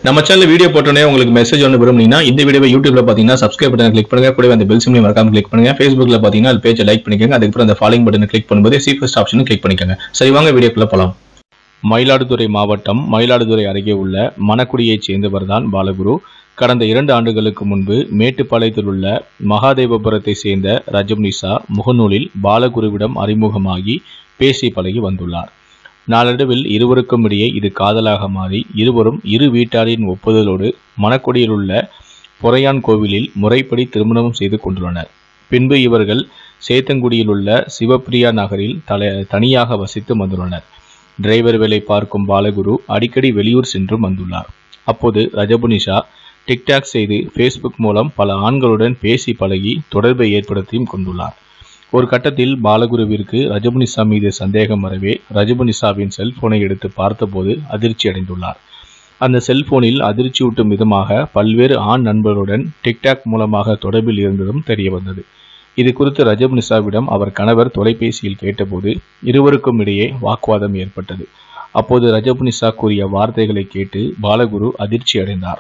நம்ம channel video போட்டோன்னே உங்களுக்கு மெசேஜ் ஒன்று விரும்புனீங்கன்னா இந்த வீடியோவை யூடியூப்ல பார்த்தீங்கன்னா சப்ஸ்கிரைப் பட்டன் கிளிக் பண்ணுங்க கூடவே அந்த பெல் சிம்லையும் மறக்காம கிளிக் பண்ணுங்க ஃபேஸ்புக்ல பார்த்தீங்கன்னா அது பேஜை லைக் பண்ணிக்கோங்க அதுக்கப்புறம் அந்த ஃபாலோயிங் பட்டனை கிளிக் பண்ணும்போது சி ஃபர்ஸ்ட் ஆப்ஷனும் கிளிக் பண்ணிக்கோங்க சரி வாங்க வீடியோக்குள்ள போலாம் மயிலாடுதுறை மாவட்டம் மயிலாடுதுறை அருகே உள்ள மணக்குடியைச் சேர்ந்தவர் தான் பாலகுரு கடந்த இரண்டு ஆண்டுகளுக்கு முன்பு மேட்டுப்பாளையத்தில் உள்ள மகாதேவபுரத்தை சேர்ந்த ரஜம்னிசா முகநூலில் பாலகுருவிடம் அறிமுகமாகி பேசி பழகி வந்துள்ளார் நாளடைவில் இருவருக்கும் இடையே இது காதலாக மாறி இருவரும் இரு வீட்டாரின் ஒப்புதலோடு மணக்குடியில் உள்ள பொறையான் கோவிலில் முறைப்படி திருமணம் செய்து கொண்டுள்ளனர் பின்பு இவர்கள் சேத்தங்குடியில் உள்ள சிவப்பிரியா நகரில் தல தனியாக வசித்து வந்துள்ளனர் டிரைவர் வேலை பார்க்கும் பாலகுரு அடிக்கடி வெளியூர் சென்றும் வந்துள்ளார் அப்போது ரஜபுனிஷா டிக்டாக் செய்து ஃபேஸ்புக் மூலம் பல ஆண்களுடன் பேசி பழகி தொடர்பை ஏற்படுத்தியும் கொண்டுள்ளார் ஒரு கட்டத்தில் பாலகுருவிற்கு ரஜபுனிசா மீது சந்தேகம் வரவே ரஜபுனிசாவின் செல்போனை எடுத்து பார்த்தபோது அதிர்ச்சி அடைந்துள்ளார் அந்த செல்போனில் அதிர்ச்சியூட்டும் விதமாக பல்வேறு ஆண் நண்பர்களுடன் டிக்டாக் மூலமாக தொடர்பில் இருந்ததும் தெரிய வந்தது இது குறித்து ரஜபுனிசாவிடம் அவர் கணவர் தொலைபேசியில் கேட்டபோது இருவருக்கும் இடையே வாக்குவாதம் ஏற்பட்டது அப்போது ரஜபுனிசா கூறிய வார்த்தைகளை கேட்டு பாலகுரு அதிர்ச்சி அடைந்தார்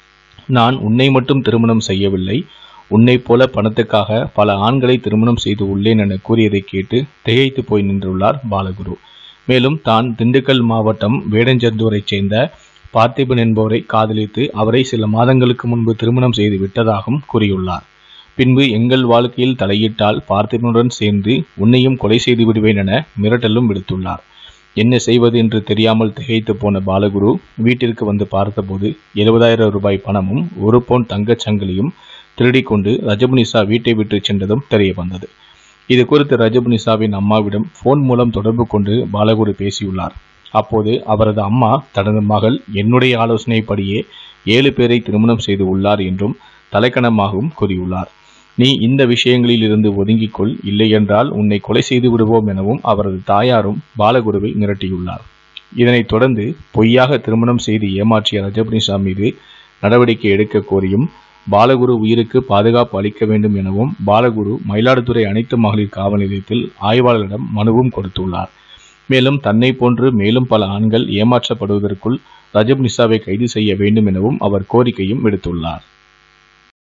நான் உன்னை மட்டும் திருமணம் செய்யவில்லை உன்னைப் போல பணத்துக்காக பல ஆண்களை திருமணம் செய்து உள்ளேன் என கூறியதை கேட்டு திகைத்து போய் நின்றுள்ளார் பாலகுரு மேலும் தான் திண்டுக்கல் மாவட்டம் வேடஞ்சந்தூரைச் சேர்ந்த பார்த்திபன் என்பவரை காதலித்து அவரை சில மாதங்களுக்கு முன்பு திருமணம் செய்து விட்டதாகவும் கூறியுள்ளார் பின்பு எங்கள் வாழ்க்கையில் தலையிட்டால் பார்த்திபனுடன் சேர்ந்து உன்னையும் கொலை செய்து விடுவேன் என மிரட்டலும் விடுத்துள்ளார் என்ன செய்வது என்று தெரியாமல் திகைத்து போன பாலகுரு வீட்டிற்கு வந்து பார்த்தபோது எழுபதாயிரம் ரூபாய் பணமும் ஒரு பவுன் தங்கச் சங்கிலியும் திருடிக் கொண்டு ரஜபுனிசா வீட்டை விட்டு சென்றதும் தெரிய வந்தது இது குறித்து ரஜபுனிசாவின் அம்மாவிடம் போன் மூலம் தொடர்பு கொண்டு பாலகுரு பேசியுள்ளார் அப்போது அவரது அம்மா தனது மகள் என்னுடைய ஆலோசனைப்படியே ஏழு பேரை திருமணம் செய்து உள்ளார் என்றும் தலைக்கணமாகவும் கூறியுள்ளார் நீ இந்த விஷயங்களில் இருந்து ஒதுங்கிக்கொள் இல்லையென்றால் உன்னை கொலை செய்து விடுவோம் எனவும் அவரது தாயாரும் பாலகுருவை மிரட்டியுள்ளார் இதனைத் தொடர்ந்து பொய்யாக திருமணம் செய்து ஏமாற்றிய ரஜபுனிஷா மீது நடவடிக்கை எடுக்க கோரியும் பாலகுரு உயிருக்கு பாதுகாப்பு அளிக்க வேண்டும் எனவும் பாலகுரு மயிலாடுதுறை அனைத்து மகளிர் காவல் நிலையத்தில் ஆய்வாளரிடம் மனுவும் கொடுத்துள்ளார் மேலும் தன்னை போன்று மேலும் பல ஆண்கள் ஏமாற்றப்படுவதற்குள் ரஜப் நிசாவை கைது செய்ய வேண்டும் எனவும் அவர் கோரிக்கையும் விடுத்துள்ளார்